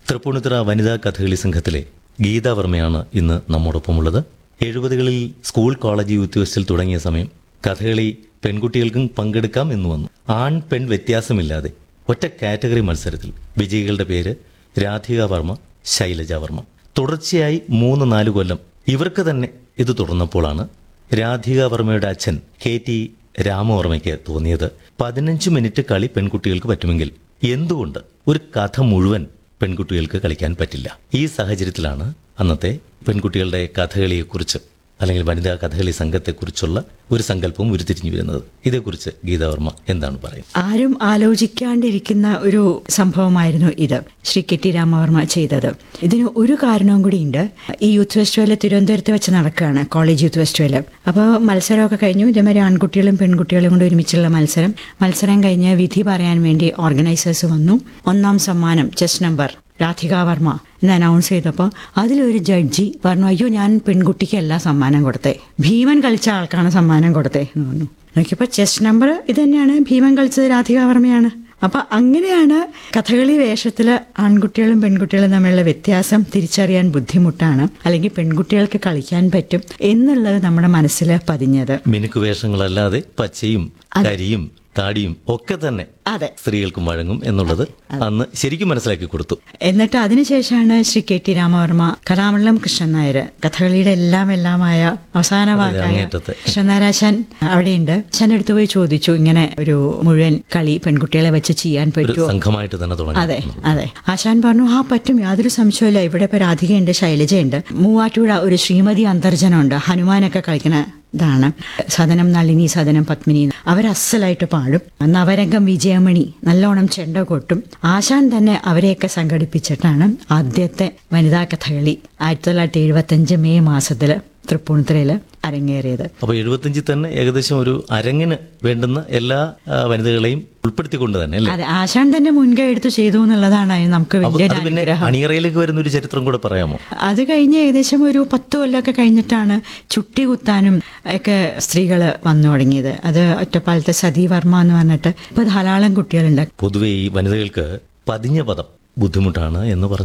തൃപ്പൂണിത്തുറ വനിതാ കഥകളി സംഘത്തിലെ ഗീതാവർമ്മയാണ് ഇന്ന് നമ്മോടൊപ്പമുള്ളത് എഴുപതുകളിൽ സ്കൂൾ കോളേജ് യൂത്ത് ഫെസ്റ്റിൽ തുടങ്ങിയ സമയം കഥകളി പെൺകുട്ടികൾക്കും പങ്കെടുക്കാം എന്ന് വന്നു ആൺ പെൺ വ്യത്യാസമില്ലാതെ ഒറ്റ കാറ്റഗറി മത്സരത്തിൽ വിജയികളുടെ പേര് രാധിക വർമ്മ ശൈലജ വർമ്മ തുടർച്ചയായി മൂന്ന് നാല് കൊല്ലം ഇവർക്ക് തന്നെ ഇത് തുടർന്നപ്പോഴാണ് രാധിക വർമ്മയുടെ അച്ഛൻ കെ ടി രാമവർമ്മയ്ക്ക് തോന്നിയത് പതിനഞ്ച് മിനിറ്റ് കളി പെൺകുട്ടികൾക്ക് പറ്റുമെങ്കിൽ എന്തുകൊണ്ട് ഒരു കഥ മുഴുവൻ പെൺകുട്ടികൾക്ക് കളിക്കാൻ പറ്റില്ല ഈ സാഹചര്യത്തിലാണ് അന്നത്തെ പെൺകുട്ടികളുടെ കഥകളിയെക്കുറിച്ച് അല്ലെങ്കിൽ വനിതാ കഥകളി സംഘത്തെക്കുറിച്ചുള്ള ഒരു സങ്കല്പവും ഉരുത്തിരിഞ്ഞു വരുന്നത് ഇതേക്കുറിച്ച് ഗീതാവർമ്മ എന്താണ് പറയുന്നത് ആരും ആലോചിക്കാണ്ടിരിക്കുന്ന ഒരു സംഭവമായിരുന്നു ഇത് ശ്രീ കെ ടി രാമവർമ്മ ചെയ്തത് ഇതിന് ഒരു കാരണവും കൂടിയുണ്ട് ഈ യൂത്ത് ഫെസ്റ്റിവൽ തിരുവനന്തപുരത്ത് വെച്ച് നടക്കുകയാണ് കോളേജ് യൂത്ത് ഫെസ്റ്റിവൽ അപ്പോൾ മത്സരമൊക്കെ കഴിഞ്ഞു ഇതേമാതിരി ആൺകുട്ടികളും പെൺകുട്ടികളും കൊണ്ട് ഒരുമിച്ചുള്ള മത്സരം മത്സരം കഴിഞ്ഞ് വിധി പറയാൻ വേണ്ടി ഓർഗനൈസേഴ്സ് വന്നു ഒന്നാം സമ്മാനം ചെസ് നമ്പർ രാധിക വർമ്മ എന്ന് അനൗൺസ് ചെയ്തപ്പോൾ അതിലൊരു ജഡ്ജി പറഞ്ഞു അയ്യോ ഞാൻ പെൺകുട്ടിക്കല്ല സമ്മാനം കൊടുത്തേ ഭീമൻ കളിച്ച ആൾക്കാണ് സമ്മാനം കൊടുത്തേ എന്ന് പറഞ്ഞു നോക്കിയപ്പോൾ ചെസ് നമ്പർ ഇത് തന്നെയാണ് ഭീമൻ കളിച്ചത് രാധിക വർമ്മയാണ് അപ്പൊ അങ്ങനെയാണ് കഥകളി വേഷത്തിൽ ആൺകുട്ടികളും പെൺകുട്ടികളും തമ്മിലുള്ള വ്യത്യാസം തിരിച്ചറിയാൻ ബുദ്ധിമുട്ടാണ് അല്ലെങ്കിൽ പെൺകുട്ടികൾക്ക് കളിക്കാൻ പറ്റും എന്നുള്ളത് നമ്മുടെ മനസ്സിൽ പതിഞ്ഞത് മിനുക്ക് വേഷങ്ങളല്ലാതെ പച്ചയും കരിയും താടിയും ഒക്കെ തന്നെ അതെ സ്ത്രീകൾക്ക് വഴങ്ങും എന്നുള്ളത് അന്ന് ശരിക്കും മനസ്സിലാക്കി കൊടുത്തു എന്നിട്ട് അതിനുശേഷമാണ് ശ്രീ കെ ടി രാമവർമ്മ കലാമണ്ഡലം കൃഷ്ണൻ നായർ കഥകളിയുടെ എല്ലാം എല്ലാമായ അവസാന ഭാഗമായ അങ്ങേയറ്റത്തെ. കൃഷ്ണനാരാശാൻ അവിടെയുണ്ട് അച്ഛൻ അടുത്ത് പോയി ചോദിച്ചു ഇങ്ങനെ ഒരു മുഴുവൻ കളി പെൺകുട്ടികളെ വെച്ച് ചെയ്യാൻ ഒരു പറ്റുമോ സംഘമായിട്ട് തന്നെ തുടങ്ങി അതെ അതെ ആശാൻ പറഞ്ഞു ആ പറ്റും യാതൊരു സംശയമില്ല ഇവിടെ ഇപ്പൊ രാധികയുണ്ട് ശൈലജയുണ്ട് മൂവാറ്റുപുഴ ഒരു ശ്രീമതി അന്തർജനമുണ്ട് ഹനുമാനൊക്കെ കളിക്കുന്ന ഇതാണ് സദനം നളിനി സദനം പത്മിനി അവർ അസലായിട്ട് പാടും നവരംഗം വിജയമണി നല്ലോണം ചെണ്ട കൊട്ടും ആശാൻ തന്നെ അവരെയൊക്കെ സംഘടിപ്പിച്ചിട്ടാണ് ആദ്യത്തെ വനിതാ കഥകളി ആയിരത്തി തൊള്ളായിരത്തി എഴുപത്തഞ്ച് മെയ് മാസത്തില് തൃപ്പൂണിത്തുറയിൽ അരങ്ങേറിയത് അപ്പൊ എഴുപത്തിയഞ്ചിൽ തന്നെ ഏകദേശം ഒരു അരങ്ങിന് വേണ്ടുന്ന എല്ലാ ആ, വനിതകളെയും ഉൾപ്പെടുത്തിക്കൊണ്ട് തന്നെ അല്ലേ അതെ ആശാൻ തന്നെ മുൻകൈ എടുത്ത് ചെയ്തു എന്നുള്ളതാണ് നമുക്ക് അപ്പൊ വലിയൊരു അത് പിന്നെ അനുഗ്രഹം അണിയറയിലേക്ക് വരുന്ന ഒരു ചരിത്രം കൂടെ പറയാമോ അത് കഴിഞ്ഞ് ഏകദേശം ഒരു പത്ത് കൊല്ലമൊക്കെ കഴിഞ്ഞിട്ടാണ് ചുട്ടി കുത്താനും ഒക്കെ സ്ത്രീകൾ വന്നു തുടങ്ങിയത് അത് ഒറ്റപ്പാലത്തെ സതി വർമ്മ എന്ന് പറഞ്ഞിട്ട് ഇപ്പൊ ധാരാളം കുട്ടികളുണ്ട് പൊതുവെ ഈ വനിതകൾക്ക് പതിഞ്ഞ പദം ബുദ്ധിമുട്ടാണ് എന്ന് പറഞ്ഞു